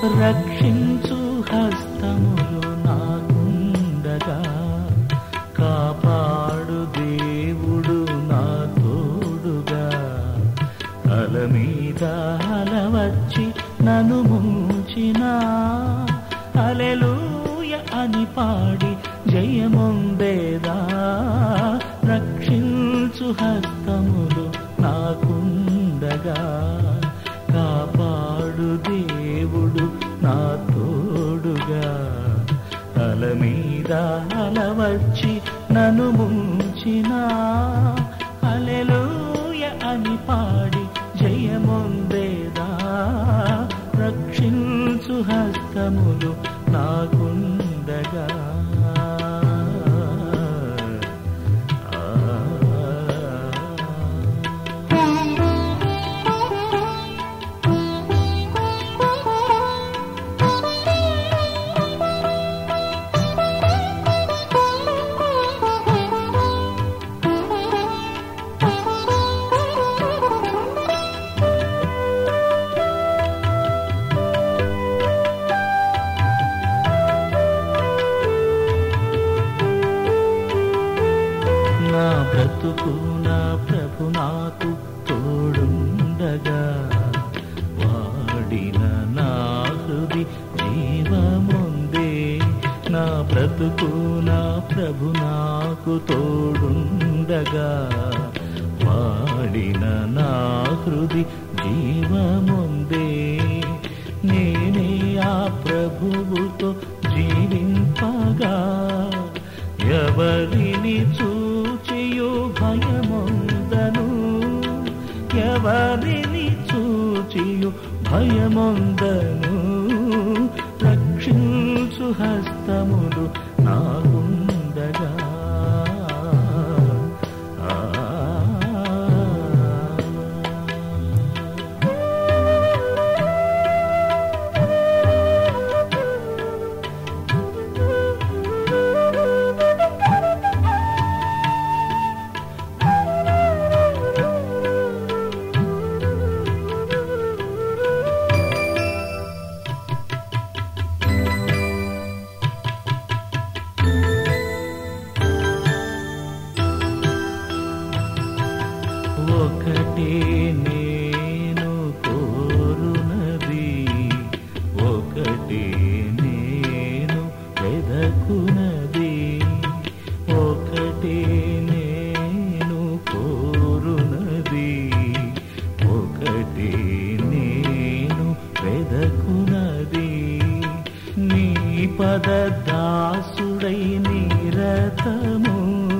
రక్షించు హస్తములు నాకుండగా కాపాడు దేవుడు నా తోడుగా అల మీద అల వచ్చి నన్ను ముంచిన అలెలూయ అని పాడి జయముందేదా రక్షించు హస్తములు నాకుండగా కాపాడు దేవుడు నా తోడుగా అల మీద అల వచ్చి నన్ను ముంచిన అలెలూయ అని పాడి జయముందేదా రక్షించు హస్తములు నాకుండగా ఆ నా బ్రతుకు నా ప్రభు నాకు తోడుండగా వాడిన నా హృది జీవముందే నా బ్రతుకు నా ప్రభు నాకు తోడుండగా వాడిన నా హృది జీవముందే నేనే ఆ ప్రభువుతో జీవింపగా ఎవరిని చూచియు భయముందను ఎవరిని చూచియు భయముందను రక్షించు హస్తములు నాగుండగా ఆ ఒకటే నేను కోరునది ఒకటే నేను వెదకునది ఒకటే నేను కోరునది ఒకటే నేను వెదకునది నీ పద దాసుడై నిరతము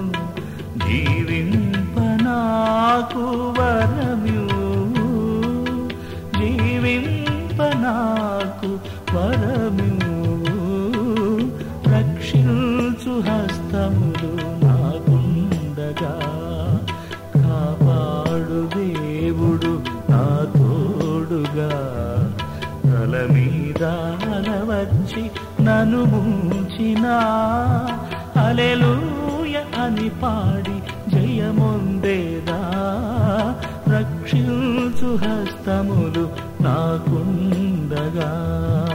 జీవింపనాకు వరమ్యు జీవింపనాకు వరమ్యు రక్షించు హస్తములు నాకుండగా కాపాడు దేవుడు నా తోడుగా తల మీద అల వచ్చి నన్ను ముంచిన అలెలూయ అని పాడి జయముందేదా రక్షించు హస్తములు నాకుండగా